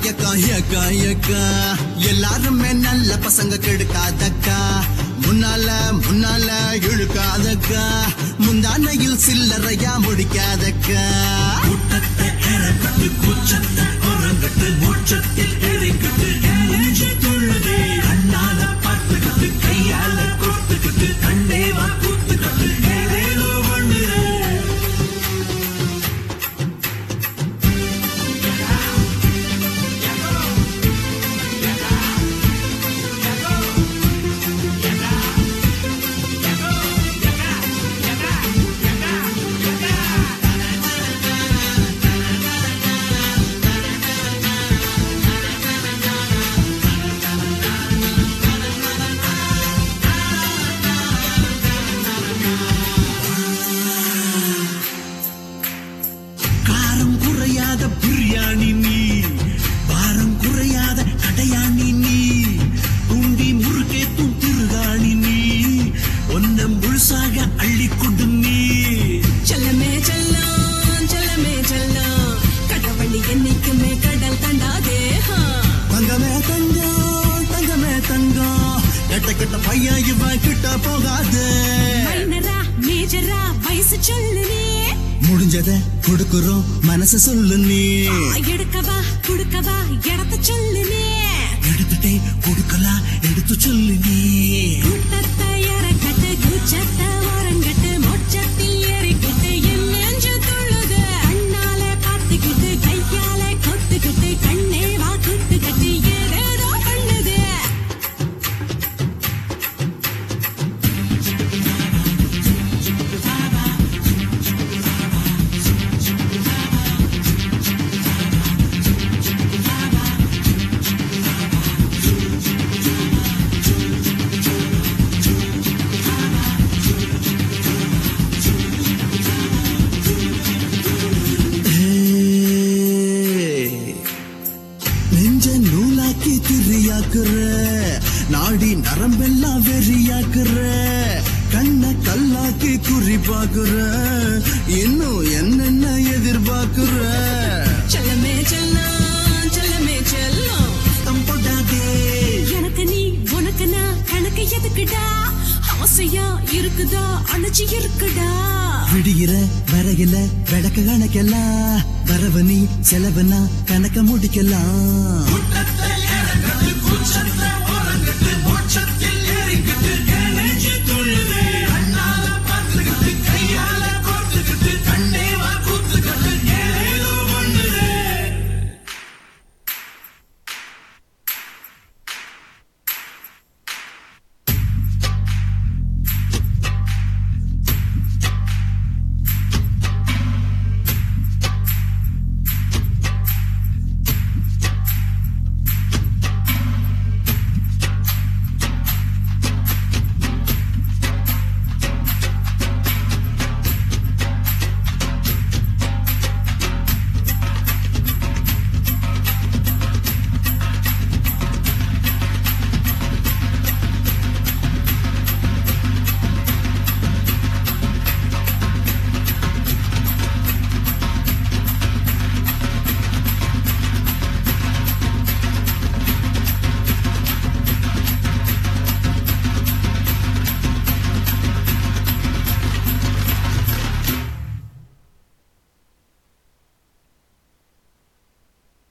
ஏக்கா ஏக்கா ஏக்கா எல்லாருமே நல்ல பசங்க கெடுக்காதக்கா முன்னால முன்னால இழுக்காதக்கா முந்தானையில் சில்லறையா முடிக்காதக்கா காரம் குறையாத பிரியாணி நீ பாரம் குறையாத கடையாணி நீ தூண்டி முறுக்கேத்தும் திருகாணி நீ ஒன்ன முழுசாக அள்ளி கொண்டு நீ செல்லமே செல்லம் செல்லமே செல்லம் கடவழி என்னைக்குமே கடல் தண்டாதே ஹா. தங்கமே தங்கம் தங்கமே தங்கம் கெட்ட கெட்ட பையன் இவன் கிட்ட போகாது மைனரா மேஜரா வயசு சொல்லு நீ முடிஞ்சத கொடுக்குறோம் மனசு சொல்லு நீ எடுக்கவா குடுக்கவா இடத்த சொல்லு நீ எடுத்துட்டே கொடுக்கலாம் எடுத்து சொல்லு நீ கூட்டத்தை இறக்கட்டு கூச்சத்தை ஓரங்கட்டு மொச்சத்தில் ஏறிக்கிட்டு என் நெஞ்சு துள்ளுது அண்ணால பார்த்துக்கிட்டு கையால கொத்துக்கிட்டு கண்ணே வா குத்துக்கிட்டு ஏதேதோ பண்ணுது ஏய், நெஞ்ச நூலாக்கி திரியாக்குற நாடி நரம்பெல்லாம் வெறியாக்குற கண்ண கல்லாக்கி குறி பாக்குற இன்னும் என்னென்ன எதிர்பார்க்குற செல்லமே செல்லம் செல்லமே செல்லம் தம்போடாதே எனக்கு நீ உனக்கு நான் கணக்கு எதுக்குடா ஆசையா இருக்குதா அணைச்சி இருக்குடா விடுகிற வரையில விளக்க கணக்கெல்லாம் வரவு நீ செலவுனா கணக்க முடிக்கலாம்